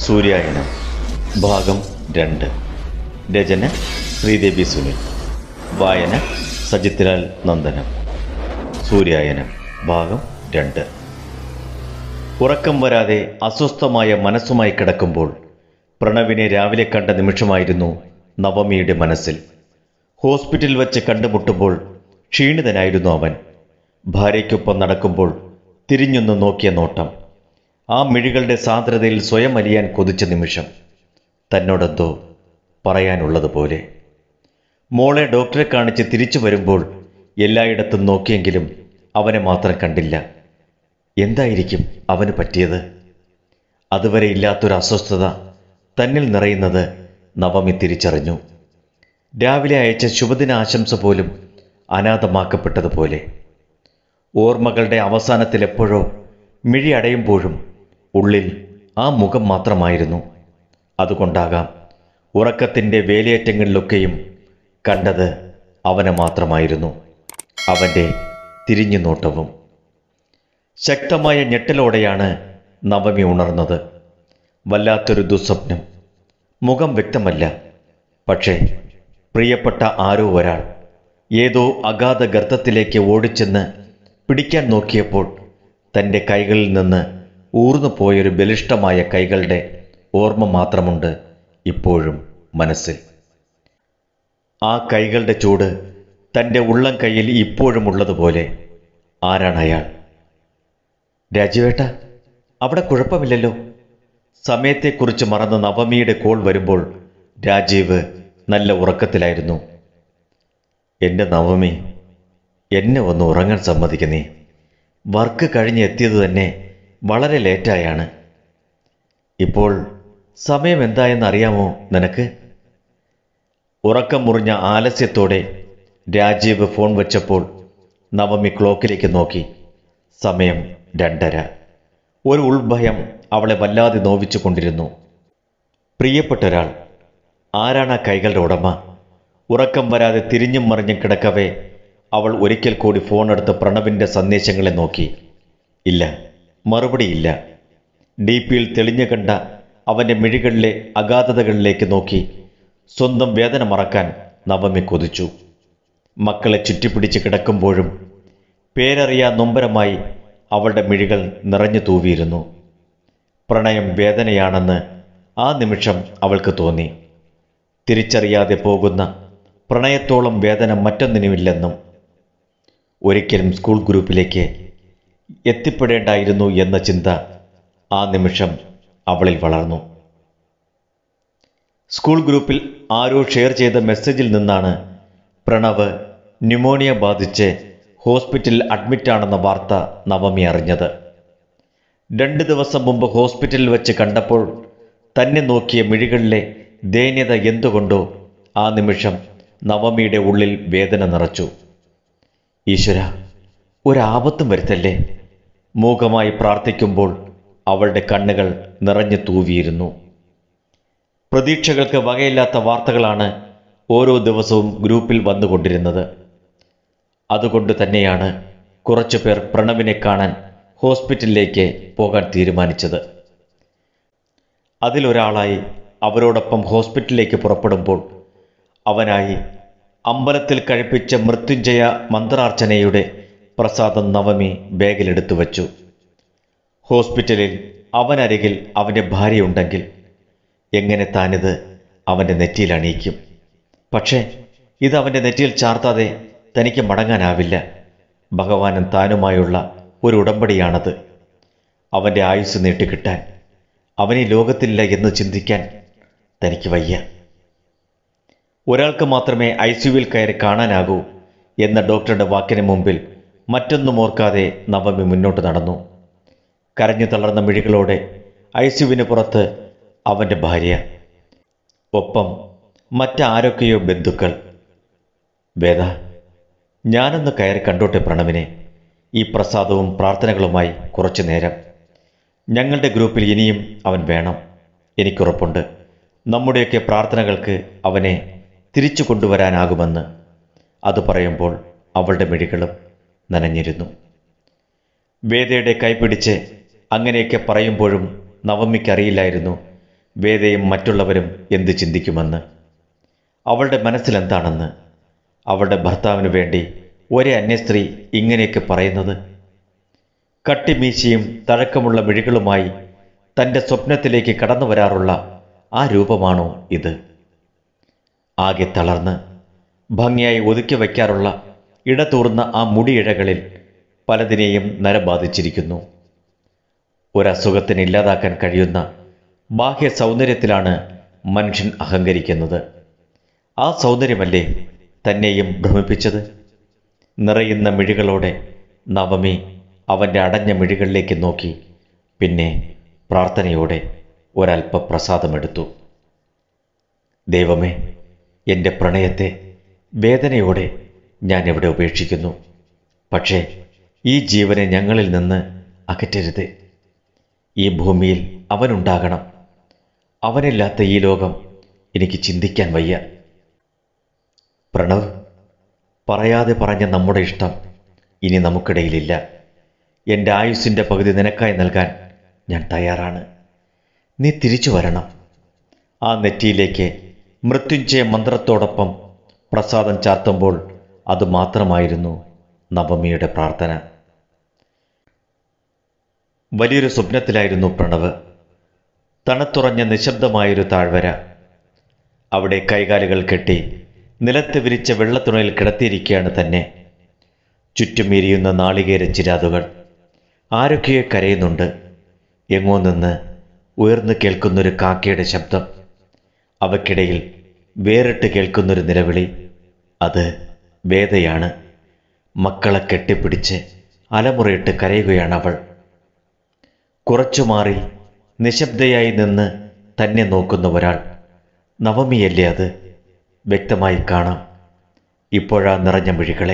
സൂര്യായനം ഭാഗം രണ്ട് രചന ശ്രീദേവി സുനിൽ വായന സജിത്ലാൽ നന്ദനം സൂര്യായനം ഭാഗം രണ്ട് ഉറക്കം വരാതെ അസ്വസ്ഥമായ മനസ്സുമായി കിടക്കുമ്പോൾ പ്രണവിനെ രാവിലെ കണ്ട നിമിഷമായിരുന്നു നവമിയുടെ മനസ്സിൽ ഹോസ്പിറ്റലിൽ വച്ച് കണ്ടുമുട്ടുമ്പോൾ ക്ഷീണിതനായിരുന്നു അവൻ ഭാര്യയ്ക്കൊപ്പം നടക്കുമ്പോൾ തിരിഞ്ഞൊന്ന് നോക്കിയ നോട്ടം ആ മിഴികളുടെ സാന്ദ്രതയിൽ സ്വയം അലിയാൻ കൊതിച്ച നിമിഷം തന്നോടെന്തോ പറയാനുള്ളതുപോലെ മോളെ ഡോക്ടറെ കാണിച്ച് തിരിച്ചു വരുമ്പോൾ എല്ലായിടത്തും നോക്കിയെങ്കിലും അവനെ മാത്രം കണ്ടില്ല എന്തായിരിക്കും അവന് പറ്റിയത് അതുവരെ ഇല്ലാത്തൊരു അസ്വസ്ഥത തന്നിൽ നിറയുന്നത് നവമി തിരിച്ചറിഞ്ഞു രാവിലെ അയച്ച ശുഭദിന ആശംസ പോലും അനാഥമാക്കപ്പെട്ടതുപോലെ ഓർമ്മകളുടെ അവസാനത്തിൽ എപ്പോഴോ മിഴി അടയുമ്പോഴും ഉള്ളിൽ ആ മുഖം മാത്രമായിരുന്നു അതുകൊണ്ടാകാം ഉറക്കത്തിൻ്റെ വേലിയേറ്റങ്ങളിലൊക്കെയും കണ്ടത് അവനെ മാത്രമായിരുന്നു അവൻ്റെ തിരിഞ്ഞു നോട്ടവും ശക്തമായ ഞെട്ടലോടെയാണ് നവമി ഉണർന്നത് വല്ലാത്തൊരു ദുസ്വപ്നം മുഖം വ്യക്തമല്ല പക്ഷേ പ്രിയപ്പെട്ട ആരോ ഒരാൾ ഏതോ അഗാധ ഗർത്തത്തിലേക്ക് ഓടിച്ചെന്ന് പിടിക്കാൻ നോക്കിയപ്പോൾ തൻ്റെ കൈകളിൽ നിന്ന് ഊർന്നു പോയൊരു ബലിഷ്ടമായ കൈകളുടെ ഓർമ്മ മാത്രമുണ്ട് ഇപ്പോഴും മനസ്സിൽ ആ കൈകളുടെ ചൂട് തൻ്റെ ഉള്ളം കൈയിൽ ഇപ്പോഴും ഉള്ളതുപോലെ ആരാണ് അയാൾ രാജുവേട്ട അവിടെ കുഴപ്പമില്ലല്ലോ സമയത്തെക്കുറിച്ച് മറന്ന നവമിയുടെ കോൾ വരുമ്പോൾ രാജീവ് നല്ല ഉറക്കത്തിലായിരുന്നു എൻ്റെ നവമി എന്നെ ഒന്ന് ഉറങ്ങാൻ സമ്മതിക്കുന്നേ വർക്ക് കഴിഞ്ഞ് എത്തിയത് തന്നെ വളരെ ലേറ്റായാണ് ഇപ്പോൾ സമയം എന്തായെന്ന് അറിയാമോ നിനക്ക് ഉറക്കം മുറിഞ്ഞ ആലസ്യത്തോടെ രാജീവ് ഫോൺ വെച്ചപ്പോൾ നവമി ക്ലോക്കിലേക്ക് നോക്കി സമയം രണ്ടര ഒരു ഉൾഭയം അവളെ വല്ലാതെ നോവിച്ചു കൊണ്ടിരുന്നു പ്രിയപ്പെട്ട ഒരാൾ ആരാണ് ആ കൈകളുടെ ഉടമ ഉറക്കം വരാതെ തിരിഞ്ഞും മറിഞ്ഞും കിടക്കവേ അവൾ ഒരിക്കൽ കൂടി ഫോൺ എടുത്ത് പ്രണവിൻ്റെ സന്ദേശങ്ങളെ നോക്കി ഇല്ല മറുപടിയില്ല ഡി പിയിൽ തെളിഞ്ഞു കണ്ട അവൻ്റെ മിഴികളിലെ അഗാധതകളിലേക്ക് നോക്കി സ്വന്തം വേദന മറക്കാൻ നവമി കൊതിച്ചു മക്കളെ ചുറ്റിപ്പിടിച്ച് കിടക്കുമ്പോഴും പേരറിയാ നൊമ്പരമായി അവളുടെ മിഴികൾ നിറഞ്ഞു തൂവിയിരുന്നു പ്രണയം വേദനയാണെന്ന് ആ നിമിഷം അവൾക്ക് തോന്നി തിരിച്ചറിയാതെ പോകുന്ന പ്രണയത്തോളം വേദന മറ്റൊന്നിനുമില്ലെന്നും ഒരിക്കലും സ്കൂൾ ഗ്രൂപ്പിലേക്ക് എത്തിപ്പെടേണ്ടായിരുന്നു എന്ന ചിന്ത ആ നിമിഷം അവളിൽ വളർന്നു സ്കൂൾ ഗ്രൂപ്പിൽ ആരോ ഷെയർ ചെയ്ത മെസ്സേജിൽ നിന്നാണ് പ്രണവ് ന്യൂമോണിയ ബാധിച്ച് ഹോസ്പിറ്റലിൽ അഡ്മിറ്റാണെന്ന വാർത്ത നവമി അറിഞ്ഞത് രണ്ട് ദിവസം മുമ്പ് ഹോസ്പിറ്റലിൽ വെച്ച് കണ്ടപ്പോൾ തന്നെ നോക്കിയ മിഴികളിലെ ദയനീയത എന്തുകൊണ്ടോ ആ നിമിഷം നവമിയുടെ ഉള്ളിൽ വേദന നിറച്ചു ഈശ്വര ഒരാപത്തും വരുത്തല്ലേ മൂകമായി പ്രാർത്ഥിക്കുമ്പോൾ അവളുടെ കണ്ണുകൾ നിറഞ്ഞു തൂവിയിരുന്നു പ്രതീക്ഷകൾക്ക് വകയില്ലാത്ത വാർത്തകളാണ് ഓരോ ദിവസവും ഗ്രൂപ്പിൽ വന്നുകൊണ്ടിരുന്നത് അതുകൊണ്ട് തന്നെയാണ് കുറച്ചു പേർ പ്രണവിനെ കാണാൻ ഹോസ്പിറ്റലിലേക്ക് പോകാൻ തീരുമാനിച്ചത് അതിലൊരാളായി അവരോടൊപ്പം ഹോസ്പിറ്റലിലേക്ക് പുറപ്പെടുമ്പോൾ അവനായി അമ്പലത്തിൽ കഴിപ്പിച്ച മൃത്യുഞ്ജയ മന്ത്രാർച്ചനയുടെ പ്രസാദം നവമി ബാഗിലെടുത്തു വച്ചു ഹോസ്പിറ്റലിൽ അവനരികിൽ അവൻ്റെ ഭാര്യയുണ്ടെങ്കിൽ എങ്ങനെ താനിത് അവൻ്റെ നെറ്റിയിൽ അണിയിക്കും പക്ഷേ ഇത് അവൻ്റെ നെറ്റിയിൽ ചാർത്താതെ തനിക്ക് മടങ്ങാനാവില്ല ഭഗവാനും താനുമായുള്ള ഒരു ഉടമ്പടിയാണത് അവൻ്റെ ആയുസ് നീട്ടിക്കിട്ടാൻ അവനീ ലോകത്തില്ല എന്ന് ചിന്തിക്കാൻ തനിക്ക് വയ്യ ഒരാൾക്ക് മാത്രമേ ഐ സിയുവിൽ കയറി കാണാനാകൂ എന്ന ഡോക്ടറുടെ വാക്കിന് മുമ്പിൽ മറ്റൊന്നും ഓർക്കാതെ നവമി മുന്നോട്ട് നടന്നു കരഞ്ഞു തളർന്ന മിഴികളോടെ ഐ സിയുവിന് പുറത്ത് അവൻ്റെ ഭാര്യ ഒപ്പം മറ്റാരൊക്കെയോ ബന്ധുക്കൾ വേദ ഞാനൊന്ന് കയറി കണ്ടോട്ടെ പ്രണവിനെ ഈ പ്രസാദവും പ്രാർത്ഥനകളുമായി കുറച്ചു നേരം ഞങ്ങളുടെ ഗ്രൂപ്പിൽ ഇനിയും അവൻ വേണം എനിക്കുറപ്പുണ്ട് നമ്മുടെയൊക്കെ പ്രാർത്ഥനകൾക്ക് അവനെ തിരിച്ചു കൊണ്ടുവരാനാകുമെന്ന് അത് പറയുമ്പോൾ അവളുടെ മിഴികളും നനഞ്ഞിരുന്നു വേദയുടെ കൈപിടിച്ച് അങ്ങനെയൊക്കെ പറയുമ്പോഴും നവമിക്കറിയില്ലായിരുന്നു വേദയും മറ്റുള്ളവരും എന്ത് ചിന്തിക്കുമെന്ന് അവളുടെ മനസ്സിലെന്താണെന്ന് അവളുടെ ഭർത്താവിന് വേണ്ടി ഒരേ അന്യസ്ത്രീ ഇങ്ങനെയൊക്കെ പറയുന്നത് കട്ടിമീശയും തഴക്കമുള്ള മിഴികളുമായി തൻ്റെ സ്വപ്നത്തിലേക്ക് കടന്നു വരാറുള്ള ആ രൂപമാണോ ഇത് ആകെ തളർന്ന് ഭംഗിയായി ഒതുക്കി വയ്ക്കാറുള്ള ഇടതൂർന്ന ആ മുടിയിഴകളിൽ പലതിനെയും നരബാധിച്ചിരിക്കുന്നു ഒരസുഖത്തിന് ഇല്ലാതാക്കാൻ കഴിയുന്ന ബാഹ്യ സൗന്ദര്യത്തിലാണ് മനുഷ്യൻ അഹങ്കരിക്കുന്നത് ആ സൗന്ദര്യമല്ലേ തന്നെയും ഭ്രമിപ്പിച്ചത് നിറയുന്ന മിഴികളോടെ നവമി അവൻ്റെ അടഞ്ഞ മിഴികളിലേക്ക് നോക്കി പിന്നെ പ്രാർത്ഥനയോടെ ഒരൽപ്പ പ്രസാദമെടുത്തു ദൈവമേ എൻ്റെ പ്രണയത്തെ വേദനയോടെ ഞാൻ ഇവിടെ ഉപേക്ഷിക്കുന്നു പക്ഷേ ഈ ജീവനെ ഞങ്ങളിൽ നിന്ന് അകറ്റരുത് ഈ ഭൂമിയിൽ അവനുണ്ടാകണം അവനില്ലാത്ത ഈ ലോകം എനിക്ക് ചിന്തിക്കാൻ വയ്യ പ്രണവ് പറയാതെ പറഞ്ഞ നമ്മുടെ ഇഷ്ടം ഇനി നമുക്കിടയിലില്ല എൻ്റെ ആയുസ്സിൻ്റെ പകുതി നിനക്കായി നൽകാൻ ഞാൻ തയ്യാറാണ് നീ തിരിച്ചു വരണം ആ നെറ്റിയിലേക്ക് മൃത്യുഞ്ജയ മന്ത്രത്തോടൊപ്പം പ്രസാദം ചാർത്തുമ്പോൾ അത് മാത്രമായിരുന്നു നവമിയുടെ പ്രാർത്ഥന വലിയൊരു സ്വപ്നത്തിലായിരുന്നു പ്രണവ് തണുത്തുറഞ്ഞ നിശബ്ദമായൊരു താഴ്വര അവിടെ കൈകാലുകൾ കെട്ടി നിലത്ത് വിരിച്ച വെള്ളത്തുണയിൽ കിടത്തിയിരിക്കുകയാണ് തന്നെ ചുറ്റും എരിയുന്ന നാളികേര ചിരാതുകൾ ആരൊക്കെയോ കരയുന്നുണ്ട് എങ്ങോ നിന്ന് ഉയർന്നു കേൾക്കുന്നൊരു കാക്കയുടെ ശബ്ദം അവയ്ക്കിടയിൽ വേറിട്ട് കേൾക്കുന്നൊരു നിലവിളി അത് വേദയാണ് മക്കളെ കെട്ടിപ്പിടിച്ച് അലമുറയിട്ട് കരയുകയാണ് അവൾ കുറച്ചു മാറി നിശബ്ദയായി നിന്ന് തന്നെ നോക്കുന്ന ഒരാൾ നവമിയല്ലേ അത് വ്യക്തമായി കാണാം ഇപ്പോഴാ നിറഞ്ഞ മിഴികളെ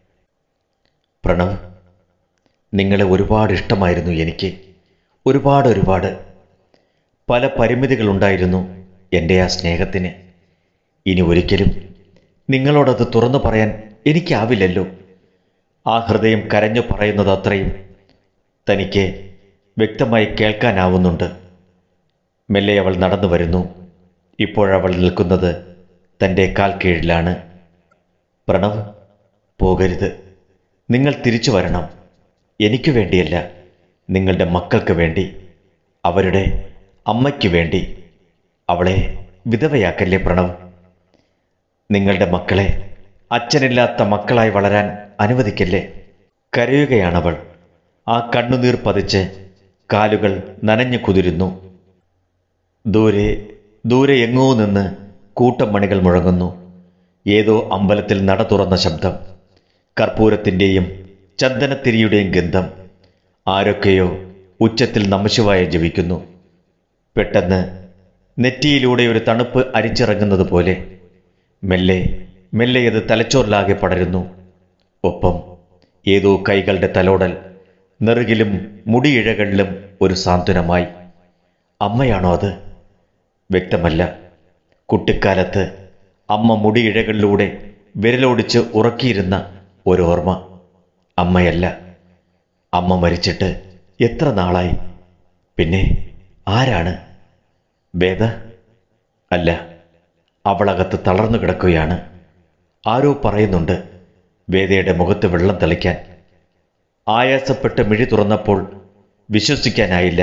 പ്രണവ് നിങ്ങളെ ഒരുപാട് ഇഷ്ടമായിരുന്നു എനിക്ക് ഒരുപാട് ഒരുപാട് പല പരിമിതികളുണ്ടായിരുന്നു എൻ്റെ ആ സ്നേഹത്തിന് ഇനി ഒരിക്കലും നിങ്ങളോടത് തുറന്നു പറയാൻ എനിക്കാവില്ലല്ലോ ആ ഹൃദയം കരഞ്ഞു പറയുന്നത് അത്രയും തനിക്ക് വ്യക്തമായി കേൾക്കാനാവുന്നുണ്ട് മെല്ലെ അവൾ നടന്നു വരുന്നു ഇപ്പോഴവൾ നിൽക്കുന്നത് തൻ്റെ കാൽ കീഴിലാണ് പ്രണവ് പോകരുത് നിങ്ങൾ തിരിച്ചു വരണം എനിക്ക് വേണ്ടിയല്ല നിങ്ങളുടെ മക്കൾക്ക് വേണ്ടി അവരുടെ അമ്മയ്ക്ക് വേണ്ടി അവളെ വിധവയാക്കല്ലേ പ്രണവ് നിങ്ങളുടെ മക്കളെ അച്ഛനില്ലാത്ത മക്കളായി വളരാൻ അനുവദിക്കല്ലേ കരയുകയാണവൾ ആ കണ്ണുനീർ പതിച്ച് കാലുകൾ നനഞ്ഞു കുതിരുന്നു ദൂരെ ദൂരെ എങ്ങോ നിന്ന് കൂട്ടം മണികൾ മുഴങ്ങുന്നു ഏതോ അമ്പലത്തിൽ നട തുറന്ന ശബ്ദം കർപ്പൂരത്തിൻ്റെയും ചന്ദനത്തിരിയുടെയും ഗന്ധം ആരൊക്കെയോ ഉച്ചത്തിൽ നമശിവായ ജപിക്കുന്നു പെട്ടെന്ന് നെറ്റിയിലൂടെ ഒരു തണുപ്പ് അരിച്ചിറങ്ങുന്നത് പോലെ മെല്ലെ മെല്ലെ അത് തലച്ചോറിലാകെ പടരുന്നു ഒപ്പം ഏതോ കൈകളുടെ തലോടൽ നെറുകിലും മുടിയിഴകളിലും ഒരു സാന്ത്വനമായി അമ്മയാണോ അത് വ്യക്തമല്ല കുട്ടിക്കാലത്ത് അമ്മ മുടിയിഴകളിലൂടെ വിരലോടിച്ച് ഉറക്കിയിരുന്ന ഒരോർമ്മ അമ്മയല്ല അമ്മ മരിച്ചിട്ട് എത്ര നാളായി പിന്നെ ആരാണ് വേദ അല്ല അവളകത്ത് തളർന്നു കിടക്കുകയാണ് ആരോ പറയുന്നുണ്ട് വേദയുടെ മുഖത്ത് വെള്ളം തെളിക്കാൻ ആയാസപ്പെട്ട് മിഴി തുറന്നപ്പോൾ വിശ്വസിക്കാനായില്ല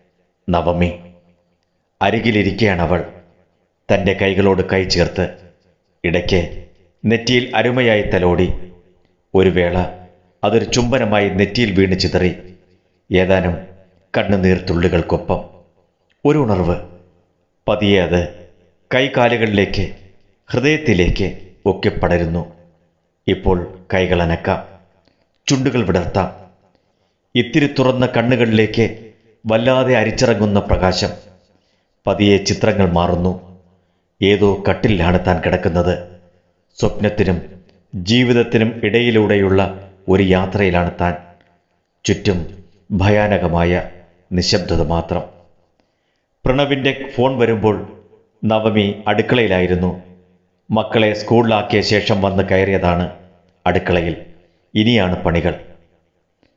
നവമി അരികിലിരിക്കുകയാണവൾ തൻ്റെ കൈകളോട് കൈ ചേർത്ത് ഇടയ്ക്ക് നെറ്റിയിൽ അരുമയായി തലോടി ഒരു വേള അതൊരു ചുംബനമായി നെറ്റിയിൽ വീണ് ചിതറി ഏതാനും കണ്ണുനീർ തുള്ളികൾക്കൊപ്പം ഒരു ഉണർവ് പതിയെ അത് കൈകാലുകളിലേക്ക് ഹൃദയത്തിലേക്ക് ഒക്കെ പടരുന്നു ഇപ്പോൾ കൈകൾ അനക്കാം ചുണ്ടുകൾ വിടർത്താം ഇത്തിരി തുറന്ന കണ്ണുകളിലേക്ക് വല്ലാതെ അരിച്ചിറങ്ങുന്ന പ്രകാശം പതിയെ ചിത്രങ്ങൾ മാറുന്നു ഏതോ കട്ടിലാണ് താൻ കിടക്കുന്നത് സ്വപ്നത്തിനും ജീവിതത്തിനും ഇടയിലൂടെയുള്ള ഒരു യാത്രയിലാണ് താൻ ചുറ്റും ഭയാനകമായ നിശബ്ദത മാത്രം പ്രണവിൻ്റെ ഫോൺ വരുമ്പോൾ നവമി അടുക്കളയിലായിരുന്നു മക്കളെ സ്കൂളിലാക്കിയ ശേഷം വന്ന് കയറിയതാണ് അടുക്കളയിൽ ഇനിയാണ് പണികൾ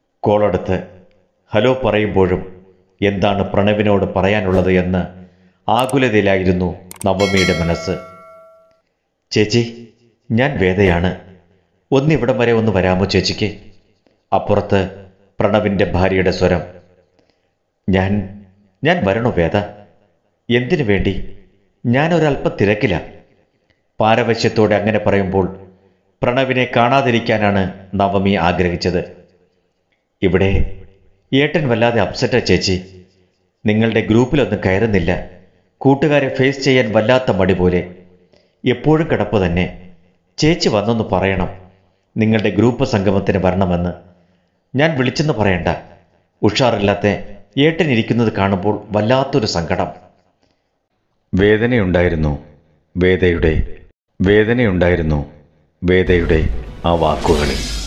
കോളെടുത്ത് ഹലോ പറയുമ്പോഴും എന്താണ് പ്രണവിനോട് പറയാനുള്ളത് എന്ന് ആകുലതയിലായിരുന്നു നവമിയുടെ മനസ്സ് ചേച്ചി ഞാൻ വേദയാണ് ഒന്നിവിടം വരെ ഒന്ന് വരാമോ ചേച്ചിക്ക് അപ്പുറത്ത് പ്രണവിൻ്റെ ഭാര്യയുടെ സ്വരം ഞാൻ ഞാൻ വരണോ വേദ എന്തിനു വേണ്ടി ഞാൻ ഒരല്പം തിരക്കില്ല പാരവശ്യത്തോടെ അങ്ങനെ പറയുമ്പോൾ പ്രണവിനെ കാണാതിരിക്കാനാണ് നവമി ആഗ്രഹിച്ചത് ഇവിടെ ഏട്ടൻ വല്ലാതെ അപ്സെറ്റാ ചേച്ചി നിങ്ങളുടെ ഗ്രൂപ്പിലൊന്നും കയറുന്നില്ല കൂട്ടുകാരെ ഫേസ് ചെയ്യാൻ വല്ലാത്ത മടി പോലെ എപ്പോഴും കിടപ്പ് തന്നെ ചേച്ചി വന്നൊന്ന് പറയണം നിങ്ങളുടെ ഗ്രൂപ്പ് സംഗമത്തിന് വരണമെന്ന് ഞാൻ വിളിച്ചെന്ന് പറയണ്ട ഉഷാറില്ലാത്ത ഏട്ടൻ ഇരിക്കുന്നത് കാണുമ്പോൾ വല്ലാത്തൊരു സങ്കടം വേദനയുണ്ടായിരുന്നു വേദയുടെ വേദനയുണ്ടായിരുന്നു വേദയുടെ ആ വാക്കുകളിൽ